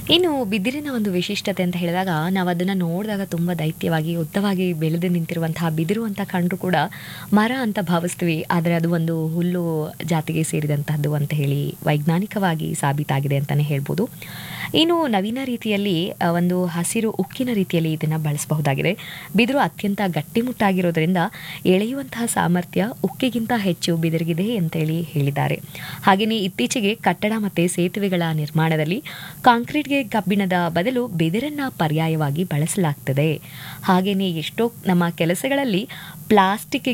ಇನ್ನು ಬಿದಿರಿನ ಒಂದು ವಿಶಿಷ್ಟತೆ ಅಂತ ಹೇಳಿದಾಗ ನಾವು ಅದನ್ನು ನೋಡಿದಾಗ ತುಂಬ ದೈತ್ಯವಾಗಿ ಉದ್ದವಾಗಿ ಬೆಳೆದು ನಿಂತಿರುವಂತಹ ಬಿದಿರು ಅಂತ ಕಂಡ್ರೂ ಕೂಡ ಮರ ಅಂತ ಭಾವಿಸ್ತೀವಿ ಆದರೆ ಅದು ಒಂದು ಹುಲ್ಲು ಜಾತಿಗೆ ಸೇರಿದಂತಹದ್ದು ಅಂತ ಹೇಳಿ ವೈಜ್ಞಾನಿಕವಾಗಿ ಸಾಬೀತಾಗಿದೆ ಅಂತಲೇ ಹೇಳ್ಬೋದು ಇನ್ನು ನವೀನ ರೀತಿಯಲ್ಲಿ ಆ, ಒಂದು ಹಸಿರು ಉಕ್ಕಿನ ರೀತಿಯಲ್ಲಿ ಇದನ್ನು ಬಳಸಬಹುದಾಗಿದೆ ಬಿದಿರು ಅತ್ಯಂತ ಗಟ್ಟಿಮುಟ್ಟಾಗಿರೋದ್ರಿಂದ ಎಳೆಯುವಂತಹ ಸಾಮರ್ಥ್ಯ ಉಕ್ಕಿಗಿಂತ ಹೆಚ್ಚು ಬಿದಿರಿಗಿದೆ ಅಂತೇಳಿ ಹೇಳಿದ್ದಾರೆ ಹಾಗೆಯೇ ಇತ್ತೀಚೆಗೆ ಕಟ್ಟಡ ಮತ್ತು ಸೇತುವೆಗಳ ನಿರ್ಮಾಣದಲ್ಲಿ ಕಾಂಕ್ರೀಟ್ಗೆ ಕಬ್ಬಿಣದ ಬದಲು ಬಿದಿರನ್ನ ಪರ್ಯಾಯವಾಗಿ ಬಳಸಲಾಗ್ತದೆ ಹಾಗೆಯೇ ಎಷ್ಟೋ ನಮ್ಮ ಕೆಲಸಗಳಲ್ಲಿ ಪ್ಲಾಸ್ಟಿಕ್